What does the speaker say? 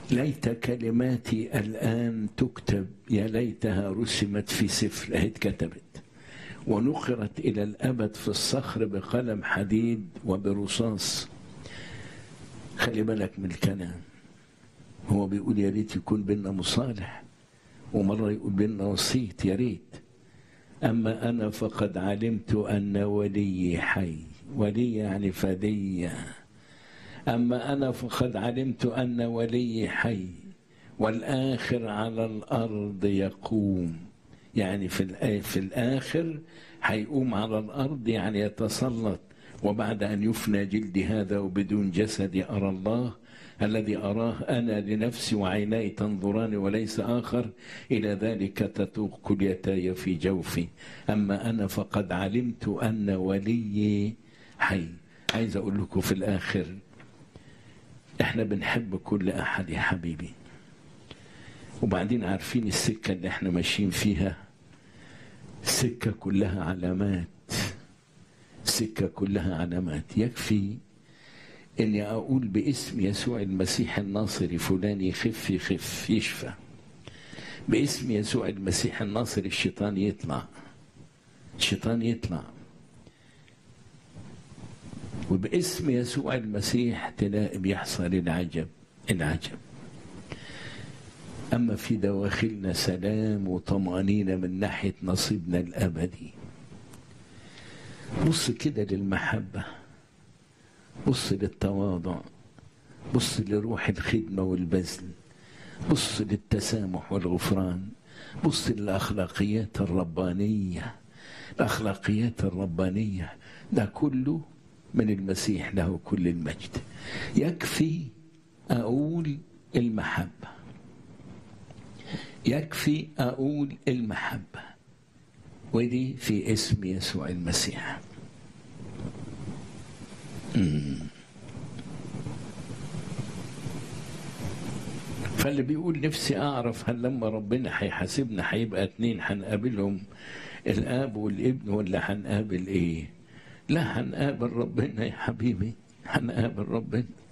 ليت كلماتي الآن تكتب يا ليتها رسمت في سفر اهي اتكتبت ونقرت إلى الأبد في الصخر بقلم حديد وبرصاص خلي بالك من الكلام هو بيقول يا ريت يكون بينا مصالح ومرة يقول بينا وسيط يا ريت أما أنا فقد علمت أن ولي حي ولي يعني فدية أما أنا فقد علمت أن ولي حي والآخر على الأرض يقوم يعني في في الآخر هيقوم على الأرض يعني يتسلط وبعد أن يفنى جلدي هذا وبدون جسدي أرى الله الذي أراه أنا لنفسي وعيناي تنظران وليس آخر إلى ذلك تتوق كليتاي في جوفي أما أنا فقد علمت أن وليي حي عايز أقول لكم في الآخر إحنا بنحب كل أحد يا حبيبي وبعدين عارفين السكة اللي احنا ماشيين فيها سكة كلها علامات سكة كلها علامات يكفي اني اقول باسم يسوع المسيح الناصري فلان يخف يخف يشفى باسم يسوع المسيح الناصري الشيطان يطلع الشيطان يطلع وباسم يسوع المسيح تلاقي بيحصل العجب العجب أما في دواخلنا سلام وطمأنينة من ناحية نصيبنا الأبدي بص كده للمحبة بص للتواضع بص لروح الخدمة والبذل بص للتسامح والغفران بص للأخلاقيات الربانية الأخلاقيات الربانية ده كله من المسيح له كل المجد يكفي أقول المحبة يكفي أقول المحبة ودي في اسم يسوع المسيح مم. فاللي بيقول نفسي أعرف هل لما ربنا هيحاسبنا هيبقى اتنين هنقابلهم الآب والابن ولا هنقابل إيه؟ لا هنقابل ربنا يا حبيبي هنقابل ربنا